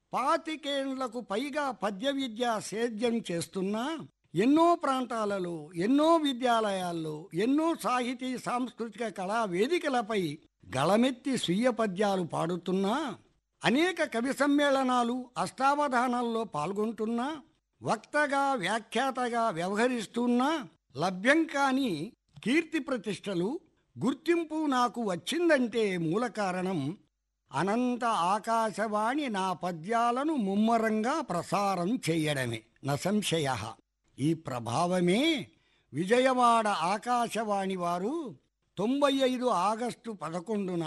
పాతికేండ్లకు పైగా పద్య విద్య సేద్యం చేస్తున్నా ఎన్నో ప్రాంతాలలో ఎన్నో విద్యాలయాల్లో ఎన్నో సాహితీ సాంస్కృతిక కళా వేదికలపై గళమెత్తి స్వీయ పద్యాలు పాడుతున్నా అనేక కవి సమ్మేళనాలు అష్టావధానాల్లో పాల్గొంటున్నా వక్తగా వ్యాఖ్యాతగా వ్యవహరిస్తున్నా లభ్యం కాని కీర్తి ప్రతిష్టలు గుర్తింపు నాకు వచ్చిందంటే మూల కారణం అనంత ఆకాశవాణి నా పద్యాలను ముమ్మరంగా ప్రసారం చేయడమే నసంశయ ఈ ప్రభావమే విజయవాడ ఆకాశవాణి వారు తొంభై ఐదు ఆగస్టు పదకొండున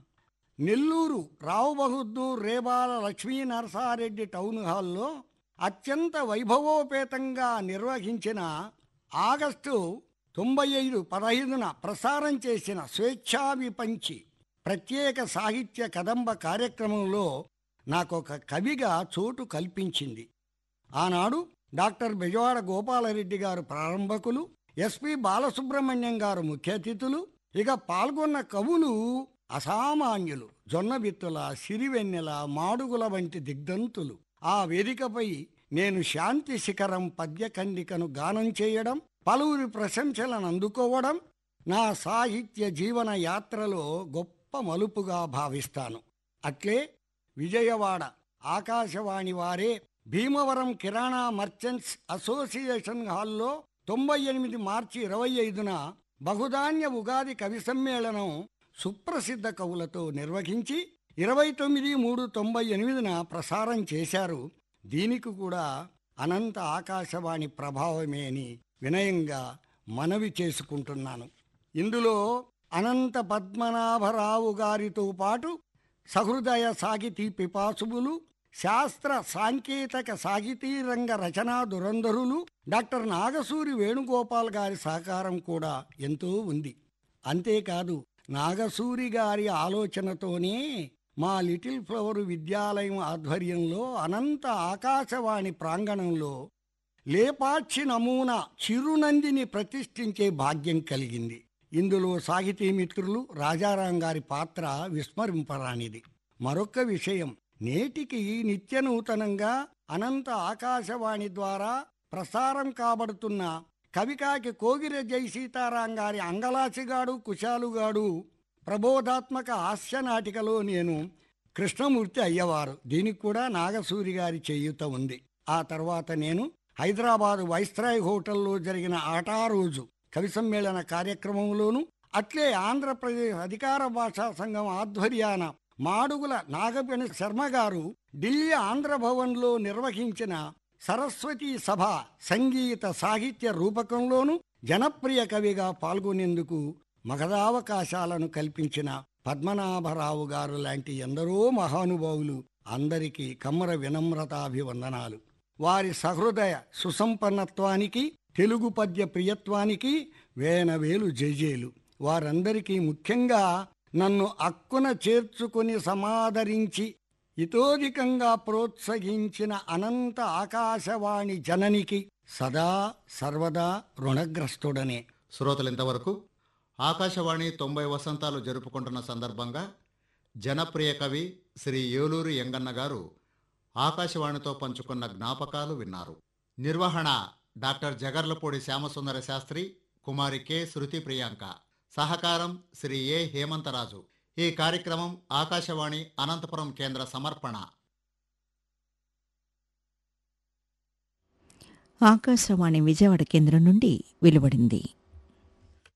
నెల్లూరు రావు బహదూర్ రేబాల లక్ష్మీ నరసారెడ్డి టౌన్ హాల్లో అత్యంత వైభవోపేతంగా నిర్వహించిన ఆగస్టు తొంభై ఐదు పదహైదున ప్రసారం చేసిన స్వేచ్ఛా విపంచి ప్రత్యేక సాహిత్య కదంబ కార్యక్రమంలో నాకొక కవిగా చోటు కల్పించింది ఆనాడు డాక్టర్ బెజవాడ గోపాలరెడ్డి గారు ప్రారంభకులు ఎస్పి బాలసుబ్రహ్మణ్యం గారు ముఖ్య అతిథులు ఇక పాల్గొన్న కవులు అసామాన్యులు జొన్నబిత్తుల సిరివెన్నెల మాడుగుల వంటి దిగ్ధంతులు ఆ వేదికపై నేను శాంతి శిఖరం పద్యకండికను గానం చేయడం పలువురి ప్రశంసలను అందుకోవడం నా సాహిత్య జీవన యాత్రలో గొప్ప మలుపుగా భావిస్తాను అట్లే విజయవాడ ఆకాశవాణి వారే భీమవరం కిరాణా మర్చెంట్స్ అసోసియేషన్ హాల్లో తొంభై ఎనిమిది మార్చి ఇరవై ఐదున బహుధాన్య ఉగాది కవి సమ్మేళనం సుప్రసిద్ధ కవులతో నిర్వహించి ఇరవై తొమ్మిది మూడు తొంభై ఎనిమిదిన ప్రసారం చేశారు దీనికి కూడా అనంత ఆకాశవాణి ప్రభావమే అని వినయంగా మనవి చేసుకుంటున్నాను ఇందులో అనంత పద్మనాభరావు గారితో పాటు సహృదయ సాహితీ పిపాసువులు శాస్త్ర సాంకేతిక సాహితీ రంగ రచనా దురంధరులు డాక్టర్ నాగసూరి వేణుగోపాల్ గారి సహకారం కూడా ఎంతో ఉంది అంతేకాదు నాగసూరి గారి ఆలోచనతోనే మా లిటిల్ ఫ్లవర్ విద్యాలయం ఆధ్వర్యంలో అనంత ఆకాశవాణి ప్రాంగణంలో లేపాక్షి నమూనా చిరునందిని ప్రతిష్ఠించే భాగ్యం కలిగింది ఇందులో సాహితీ మిత్రులు రాజారాం గారి పాత్ర విస్మరింపరానిది మరొక విషయం నేటికి నిత్య నూతనంగా అనంత ఆకాశవాణి ద్వారా ప్రసారం కాబడుతున్న కవికాకి కోగిర జై సీతారాం గారి అంగలాచిగాడు కుశాలుగాడు ప్రబోధాత్మక హాస్య నాటికలో నేను కృష్ణమూర్తి అయ్యవారు దీనికి కూడా నాగసూరి గారి చేయూత ఉంది ఆ తర్వాత నేను హైదరాబాదు వైస్రాయ్ హోటల్లో జరిగిన ఆటా రోజు కవి సమ్మేళన కార్యక్రమంలోను అట్లే ఆంధ్రప్రదేశ్ అధికార భాషా సంఘం ఆధ్వర్యాన మాడుగుల నాగపణి శర్మ గారు ఢిల్లీ ఆంధ్ర భవన్లో నిర్వహించిన సరస్వతి సభ సంగీత సాహిత్య రూపకంలోను జనప్రియ కవిగా పాల్గొనేందుకు మగధావకాశాలను కల్పించిన పద్మనాభరావు గారు లాంటి ఎందరో మహానుభావులు అందరికీ కమ్మర వినమ్రతాభివందనాలు వారి సహృదయ సుసంపన్నత్వానికి తెలుగు పద్య ప్రియత్వానికి వేనవేలు జేజేలు వారందరికీ ముఖ్యంగా నన్ను అక్కున చేర్చుకుని సమాదరించి ఇతోధికంగా ప్రోత్సహించిన అనంత ఆకాశవాణి జననికి సదా సర్వదా రుణగ్రస్తుడనే శ్రోతలు ఇంతవరకు ఆకాశవాణి తొంభై వసంతాలు జరుపుకుంటున్న సందర్భంగా జనప్రియ కవి శ్రీ ఏలూరు ఎంగన్న గారు ఆకాశవాణితో పంచుకున్న జ్ఞాపకాలు విన్నారు నిర్వహణ డాక్టర్ జగర్లపూడి శ్యామసుందర శాస్త్రి కుమారి కె శృతి ప్రియాంక సహకారం శ్రీ ఏ హేమంతరాజు ఈ కార్యక్రమం ఆకాశవాణి అనంతపురం కేంద్ర సమర్పణ ఆకాశవాణి విజయవాడ కేంద్రం నుండి వెలువడింది